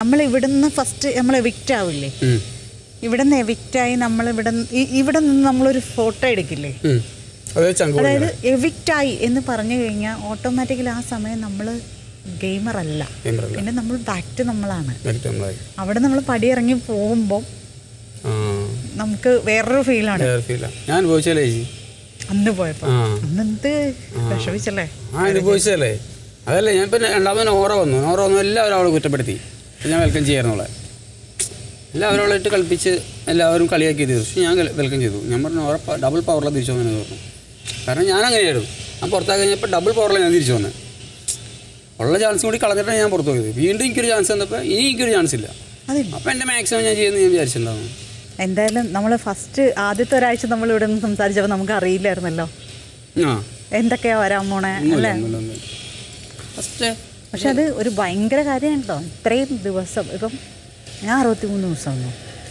നമ്മൾ ഇവിടുന്ന് ഫസ്റ്റ് നമ്മൾ എവിക്റ്റ് ആവില്ലേ ഉം. ഇവിടുന്ന് എവിക്റ്റായി നമ്മൾ ഇവിടെ ഇവിടെ നിന്ന് നമ്മളൊരു ഫോട്ടോ എടുക്കില്ലേ ഉം. അതെ ചങ്ക് അതായത് എവിക്റ്റായി എന്ന് പറഞ്ഞു കഴിഞ്ഞാൽ ഓട്ടോമാറ്റിക്കലി ആ സമയം നമ്മൾ ഗെയിമർ അല്ല ഗെയിമറല്ല. പിന്നെ നമ്മൾ ബാക്ക് ടു നമ്മളാണ് നേരിട്ട് നമ്മളായി അവിടെ നമ്മൾ പടിയിറങ്ങി പോകുമ്പോൾ ആ നമുക്ക് വേറൊരു ഫീലാണ് വേറെ ഫീലാ ഞാൻ അനുഭവിച്ചല്ലേ ചേച്ചി അന്ന് പോയപ്പോൾ ആ അന്ന് എന്ത് വിഷമിച്ചല്ലേ ആ അനുഭവിച്ചതല്ലേ അതല്ലേ ഞാൻ ഇപ്പം രണ്ടാമത് നോറ വന്നു നോറ വന്നു എല്ലാവരും അവളെ കുറ്റപ്പെടുത്തി അപ്പം ഞാൻ വെൽക്കം ചെയ്യായിരുന്നുള്ളെ എല്ലാവരും അവളെ ഇട്ട് കളിപ്പിച്ച് എല്ലാവരും കളിയാക്കി ചെയ്തു പക്ഷേ ഞാൻ വെൽക്കം ചെയ്തു ഞാൻ പറഞ്ഞു നോറ ഡബിൾ പവറിലാണ് തിരിച്ചു വന്നതെന്ന് പറഞ്ഞു കാരണം ഞാൻ അങ്ങനെയായിരുന്നു ഞാൻ പുറത്താക്കി കഴിഞ്ഞപ്പോൾ ഡബിൾ പവറിലാണ് ഞാൻ തിരിച്ചു വന്നത് ഉള്ള ചാൻസ് കൂടി കളഞ്ഞിട്ടാണ് ഞാൻ പുറത്തു പോയത് വീണ്ടും എനിക്കൊരു ചാൻസ് തന്നപ്പോൾ ഇനി എനിക്കൊരു ചാൻസ് ഇല്ല അതില്ല അപ്പോൾ എൻ്റെ മാക്സിമം ഞാൻ ചെയ്യുമെന്ന് ഞാൻ വിചാരിച്ചിട്ടുണ്ടായിരുന്നു എന്തായാലും നമ്മൾ ഫസ്റ്റ് ആദ്യത്തെ ഒരാഴ്ച നമ്മൾ ഇവിടെ നിന്ന് സംസാരിച്ചപ്പോൾ നമുക്ക് അറിയില്ലായിരുന്നല്ലോ ആ എന്തൊക്കെയാ വരാൻ പോണേ അല്ലേ ഫസ്റ്റ് പക്ഷെ അത് ഒരു ഭയങ്കര കാര്യമാണ് കേട്ടോ ഇത്രയും ദിവസം ഇപ്പം ഞാൻ അറുപത്തി മൂന്ന് ദിവസം വന്നു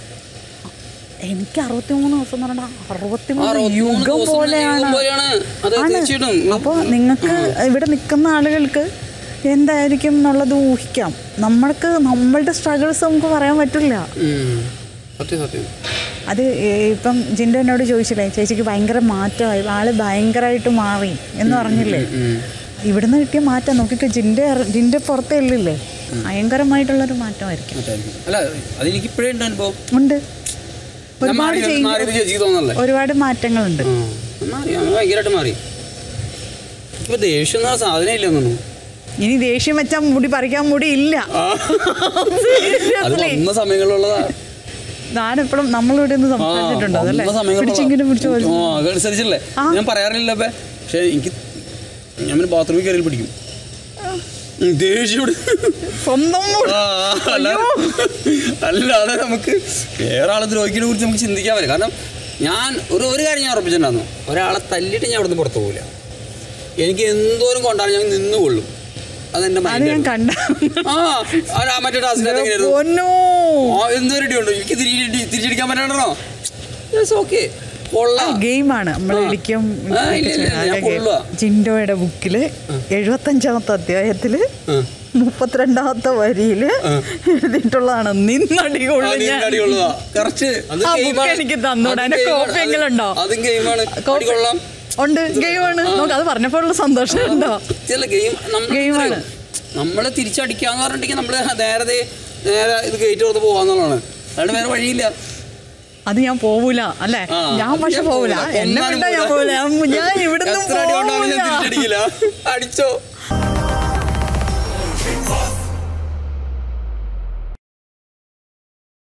എനിക്ക് അറുപത്തി മൂന്ന് ദിവസം എന്ന് പറഞ്ഞാൽ അറുപത്തി മൂന്ന് യുഗം പോലെയാണ് അതെ ആണ്. തീർച്ചയായിട്ടും അപ്പോൾ നിങ്ങൾക്ക് ഇവിടെ നിൽക്കുന്ന ആളുകൾക്ക് എന്തായിരിക്കും എന്നുള്ളത് ഊഹിക്കാം നമ്മൾക്ക് നമ്മളുടെ സ്ട്രഗിൾസ് നമുക്ക് പറയാൻ പറ്റില്ല ഉം. സത്യം സത്യം അത് ഏ- ഇപ്പം ജിൻഡോ എന്നോട് ചോദിച്ചില്ലേ ചേച്ചിക്ക് ഭയങ്കര മാറ്റമായി ആള് ഭയങ്കരമായിട്ട് മാറി എന്ന് പറഞ്ഞില്ലേ ഉം. ഇവിടുന്ന് കിട്ടിയ മാറ്റം നോക്കിക്കോ ജിൻ്റെ ഇറ- ജിൻ്റെ പുറത്തേ ഉള്ളില്ലേ ഭയങ്കരമായിട്ടുള്ളൊരു മാറ്റമായിരിക്കും മറ്റായിരിക്കും. അല്ല അതെനിക്ക് ഇപ്പോഴേ ഉണ്ട് അനുഭവം ഉണ്ട് ഞാൻ ഒരുപാട് മാറി ചേഞ്ച് മാറിയത് ചേച്ചിക്ക് തോന്നല്ലേ ഒരുപാട് മാറ്റങ്ങളുണ്ട് ആ, മാറി അത് ഭയങ്കരമായിട്ട് മാറി ഇപ്പൊ ദേഷ്യം എന്ന സാധനം ഇല്ലെന്നു ഇനി ദേഷ്യം വെച്ചാൽ മുടി പറിക്കാൻ മുടി ഇല്ല അത് Seriously. വന്ന സമയങ്ങളിലുള്ളതാ ഞാനെപ്പോഴും നമ്മളിവിടെ നിന്ന് സംസാരിച്ചിട്ടുണ്ടോ അതല്ലേ വന്ന സമയങ്ങളുള്ളതാ. പിടിച്ചെങ്കിലും പിടിച്ചു ആ, അതനുസരിച്ചല്ലേ ഞാൻ പറയാറില്ല അപ്പേ പക്ഷെ എനിക്ക് ഞാൻ ബാത്റൂമിൽ കയറി പിടിക്കും ഉം, ദേഷ്യം സ്വന്തം മുടി. ആ, അല്ലാതെ അല്ലാതെ നമുക്ക് വേറെ ആളെ ദ്രോഹിക്കിനെ കുറിച്ച് നമുക്ക് ചിന്തിക്കാൻ പറ്റില്ല കാരണം ഞാൻ ഒരു ഒരു കാര്യം ഞാൻ ഉറപ്പിച്ചിട്ടുണ്ടായിരുന്നു ഒരാളെ തല്ലിയിട്ട് ഞാൻ അവിടുന്ന് പുറത്തു പോകില്ല എനിക്ക് എന്തോരം കൊണ്ടാണ് ഞാൻ നിന്ന് കൊള്ളും അതെന്റെ അത് ഞാൻ മൈൻഡ് കണ്ട ആ ആ മറ്റേ ടാസ്കിനകത്ത് എങ്ങനെയായിരുന്നു പൊന്നോ ആ എന്തോരം ഇടിയുണ്ടോ എനിക്ക് തിരിച്ച് തിരിച്ചടിക്കാൻ പറ്റണോ ഓക്കെ കൊള്ളാം ഗെയിമാണ് നമ്മൾ വിളിക്കും ആ, ഇല്ല, ഇല്ല, ഞാൻ ആകെ കൊള്ളുക. ജിൻഡോയുടെ ബുക്കില് എഴുപത്തഞ്ചാമത്തെ അധ്യായത്തില് ആ. മുപ്പത്തിരണ്ടാമത്തെ വരിയില് എഴുതിയിട്ടുള്ളതാണ് നിന്നടി ആ, കൊള്ളു നീ ഞാൻ അടികൊള്ളുക. Correct. അത് ആ game book ആണ്. എനിക്ക് തന്നൂടെ. അത് അതിന്റെ game ആണ്. copy എങ്കിലും ഉണ്ടോ? അത് അതും ഗെയിമാണ് Copy- കൊള്ളാം ഉണ്ട് ഗെയിമാണ് നോക്ക് അത് പറഞ്ഞപ്പോഴുള്ള സന്തോഷം ഉണ്ടോ ചില ഗെയിം Game ആണ്. നമ്മളെ തിരിച്ചടിക്കാന്ന് പറഞ്ഞിട്ടുണ്ടെങ്കിൽ നമ്മള് നേരെ ദേ- നേരെ ഇത് ഗേറ്റ് തുറന്ന് പോവാന്നുള്ളതാണ് അല്ലാണ്ട് വേറെ വഴിയില്ല അത് ഞാൻ പോവൂല അല്ലേ ആ, ഞാൻ അത് പക്ഷെ ഞാൻ പോവൂല പോവൂല. എന്നെ കൊന്നാലും വിട്ടാ ഞാൻ പോവൂല ഞാൻ ഇവിടുന്ന് എത്ര അടി കൊണ്ടാലും ഞാൻ പോവൂല തിരിച്ചടിക്കില്ല അടിച്ചോ